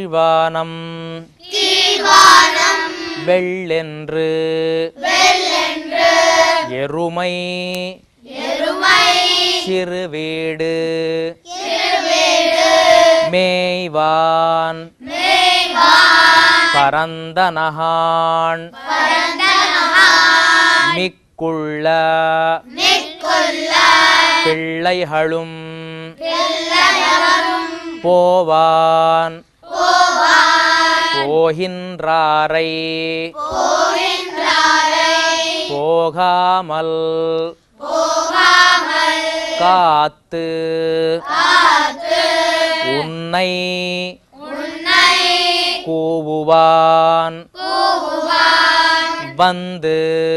கீழ்வானம் வெள்ளென்று எருமை சிறுவீடு மேய்வான் பரந்தனகான் மிக்குள்ள பிள்ளைகளும் போவான் போகின்றாரை போகாமல் காத்து உன்னை கூவுவான் வந்து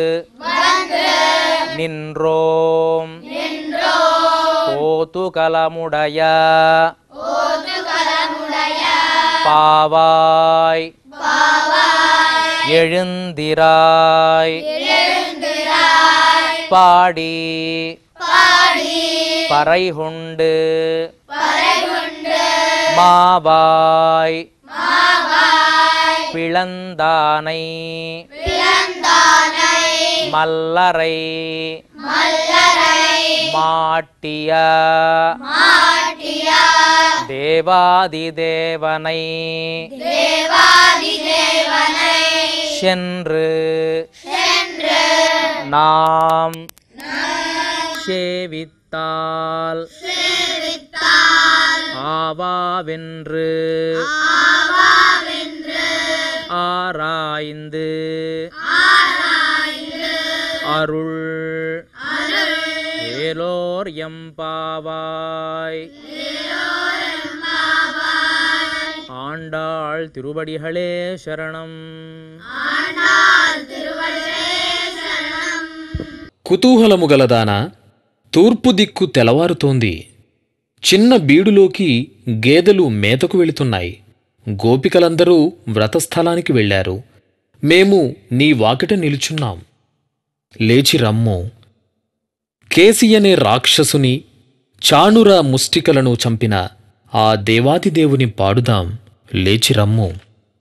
நின்றோம் கோதுகலமுடைய பாவாய் எழுந்திராய் பாடி பறைகொண்டு மாவாய் பிளந்தானை மல்லரை மாட்டிய தேவாதி தேவனை சென்று நாம் சேவித்தால் ஆவாவென்று ஆராய்ந்து அருள் ஏலோர் எம்பாவாய் ஆண்டாள் திருவடிகளே சரணம் కుతూహలము గలదాన తూర్పు దిక్కు తెలవారుతోంది చిన్న బీడులోకి గేదెలు మేతకు వెళుతున్నాయి గోపికలందరూ వ్రతస్థలానికి వెళ్ళారు మేము నీ వాకిట నిలుచున్నాం లేచి రమ్ము కేసి అనే రాక్షసుని చాణుర ముష్టికలను చంపిన ఆ దేవాదిదేవుని పాడుదాం లేచి రమ్ము